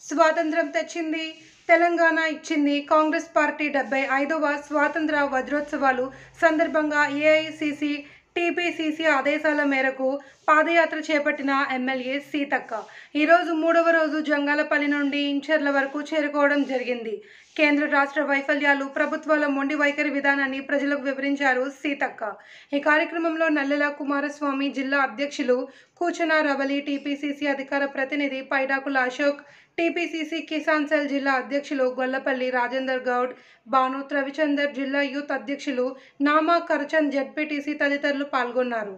స్వాతంత్రం తెచ్చింది తెలంగాణ ఇచ్చింది కాంగ్రెస్ పార్టీ డెబ్బై ఐదవ స్వాతంత్ర వజ్రోత్సవాలు సందర్భంగా ఏఐసిసి టీపీసీసీ ఆదేశాల మేరకు పాదయాత్ర చేపట్టిన ఎమ్మెల్యే సీతక్క ఈరోజు మూడవ రోజు జంగాలపల్లి నుండి ఇంచర్ల వరకు చేరుకోవడం జరిగింది కేంద్ర రాష్ట్ర వైఫల్యాలు ప్రభుత్వాల మొండి వైఖరి విధానాన్ని ప్రజలకు వివరించారు సీతక్క ఈ కార్యక్రమంలో నల్లెల కుమారస్వామి జిల్లా అధ్యక్షులు కూచన రవలి టీపీసీసీ అధికార ప్రతినిధి పైడాకుల అశోక్ టీపీసీసీ కిసాన్ సెల్ జిల్లా అధ్యక్షులు గొల్లపల్లి రాజేందర్ గౌడ్ భాను రవిచందర్ జిల్లా యూత్ అధ్యక్షులు నామా కరచంద్ జడ్పీటీసీ తదితరులు పాల్గొన్నారు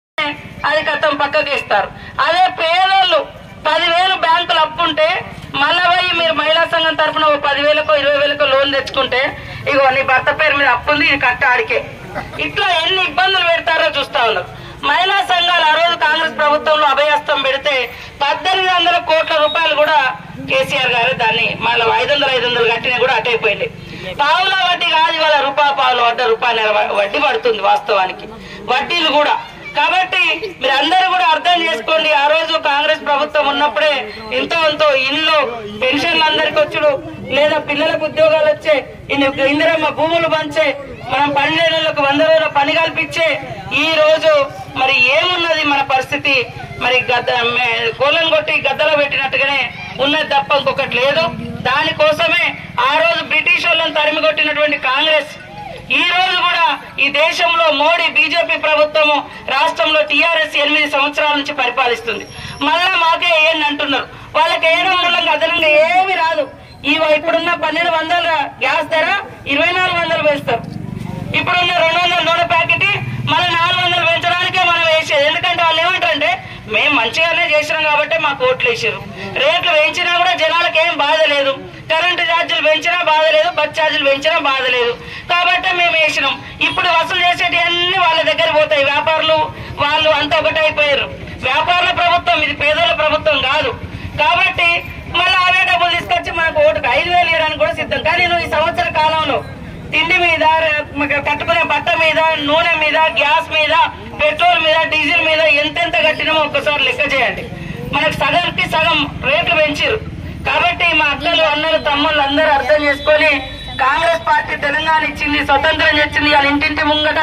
అది కథం పక్కకి ఇస్తారు అదే పేదోళ్ళు పదివేలు బ్యాంకులు అప్పుంటే మళ్ళా పోయి మీరు మహిళా సంఘం తరఫున ఓ పదివేలకో ఇరవై వేలకో లోన్ తెచ్చుకుంటే ఇగో నీ భర్త పేరు మీద అప్పు ఉంది ఇది కట్ట ఆడికే ఇట్లా ఎన్ని ఇబ్బందులు పెడతారో చూస్తా ఉన్నారు మహిళా సంఘాలు ఆ రోజు కాంగ్రెస్ ప్రభుత్వంలో అభయస్తం పెడితే పద్దెనిమిది వందల కోట్ల రూపాయలు కూడా కేసీఆర్ గారు దాన్ని మళ్ళీ ఐదు వందలు ఐదు వందలు కట్టినా కూడా అటైపోయింది పావుల వడ్డీ కాదు ఇవాళ రూపాయి పావుల వడ్డ రూపాయల వడ్డీ పడుతుంది వాస్తవానికి వడ్డీలు కూడా కాబట్టి మీరు అందరూ కూడా అర్థం చేసుకోండి ఆ రోజు కాంగ్రెస్ ప్రభుత్వం ఉన్నప్పుడే ఎంతో ఎంతో ఇల్లు పెన్షన్లు అందరికి వచ్చుడు లేదా పిల్లలకు ఉద్యోగాలు వచ్చే ఇన్ని ఇందిరమ్మ భూములు పంచే మనం పన్నెండేళ్లకు వంద రోజుల పని కల్పించే ఈ రోజు మరి ఏమున్నది మన పరిస్థితి మరి గద్ద మే- కోళ్ళను కొట్టి గద్దలో పెట్టినట్టుగానే ఉన్నది తప్ప ఇంకొకటి లేదు దానికోసమే ఆ రోజు బ్రిటిష్ వాళ్ళని తరిమి కొట్టినటువంటి కాంగ్రెస్ ఈ రోజు కూడా ఈ దేశంలో మోడీ బీజేపీ ప్రభుత్వము రాష్ట్రంలో టీఆర్ఎస్ ఎనిమిది సంవత్సరాల నుంచి పరిపాలిస్తుంది మళ్ళా మాకే వేయండి అంటున్నారు వాళ్ళకి వేయడం మూలంగా అదనంగా ఏమి రాదు ఈ ఇప్పుడున్న పన్నెండు వందల గ్యాస్ ధర ఇరవై నాలుగు వందలు వేస్తారు ఇప్పుడున్న రెండు వందల నూనె ప్యాకెట్ మళ్ళీ నాలుగు వందలు పెంచడానికే మనం వేసేది ఎందుకంటే వాళ్ళు ఏమంటారంటే మేము మంచిగానే చేసినాం కాబట్టి మాకు ఓట్లు వేసారు రేట్లు పెంచినా కూడా జనాలకు ఏం బాధ లేదు కరెంటు ఛార్జీలు పెంచినా బాధ లేదు బస్ ఛార్జీలు పెంచినా బాధ లేదు కాబట్టి మేము వేసినాం ఇప్పుడు వసూలు చేసేటి అన్ని వాళ్ళ దగ్గర పోతాయి వ్యాపారులు వాళ్ళు అంతా ఒకటైపోయారు వ్యాపారుల ప్రభుత్వం ఇది పేదల ప్రభుత్వం కాదు కాబట్టి మళ్ళీ అవే డబ్బులు తీసుకొచ్చి మనకు ఓటుకు ఐదు వేలు ఇవ్వడానికి కూడా సిద్ధం కానీ నువ్వు ఈ సంవత్సర కాలంలో తిండి మీద ర- కట్టుకునే బట్ట మీద నూనె మీద గ్యాస్ మీద పెట్రోల్ మీద డీజిల్ మీద ఎంతెంత కట్టినామో ఒక్కసారి లెక్క చేయండి మనకు సగంకి సగం రేట్లు పెంచారు కాబట్టి మా అక్కలు అన్నలు తమ్ముళ్ళు అందరూ అర్థం చేసుకొని కాంగ్రెస్ పార్టీ తెలంగాణ ఇచ్చింది స్వతంత్రం తెచ్చింది వాళ్ళ ఇంటింటి ముంగట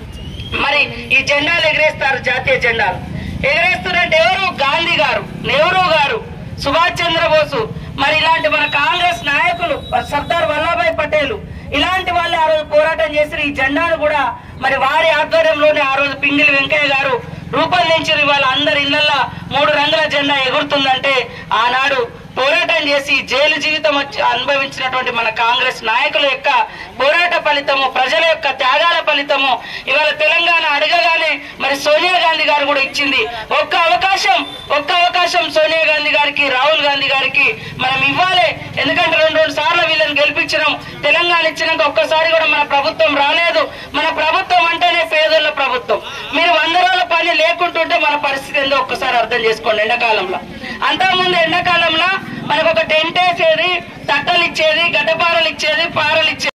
మరి ఈ జెండాలు ఎగరేస్తారు జాతీయ జెండాలు ఎగరేస్తున్నారంటే ఎవరు గాంధీ గారు నెహ్రూ గారు సుభాష్ చంద్రబోసు మరి ఇలాంటి మన కాంగ్రెస్ నాయకులు సర్దార్ వల్లభాయ్ పటేల్ ఇలాంటి వాళ్ళు ఆ రోజు పోరాటం చేసిన ఈ జెండాను కూడా మరి వారి ఆధ్వర్యంలోనే ఆ రోజు పింగిలి వెంకయ్య గారు రూపొందించిన ఇవాళ అందరి ఇళ్లలో మూడు రంగుల జెండా ఎగురుతుందంటే ఆనాడు పోరాటం చేసి జైలు జీవితం వచ్చి అనుభవించినటువంటి మన కాంగ్రెస్ నాయకుల యొక్క పోరాట ఫలితము ప్రజల యొక్క త్యాగాల ఫలితము ఇవాళ తెలంగాణ అడగగానే మరి సోనియా గాంధీ గారు కూడా ఇచ్చింది ఒక్క అవకాశం ఒక్క అవకాశం సోనియా గాంధీ గారికి రాహుల్ గాంధీ గారికి మనం ఇవ్వాలి ఎందుకంటే రెండు రెండు సార్లు వీళ్ళని గెలిపించినాం తెలంగాణ ఇచ్చినాక ఒక్కసారి కూడా మన ప్రభుత్వం రాలేదు మన ప్రభుత్వం అంటేనే పేదోళ్ళ ప్రభుత్వం మీరు వంద రోజుల పని లేకుంటుంటే మన పరిస్థితి ఏందో ఒక్కసారి అర్థం చేసుకోండి ఎండాకాలంలో అంతకుముందు ఎండాకాలంలో మనకు ఒక టెంట్ వేసేది తట్టలు ఇచ్చేది గడ్డపారలు ఇచ్చేది పారలు ఇచ్చేది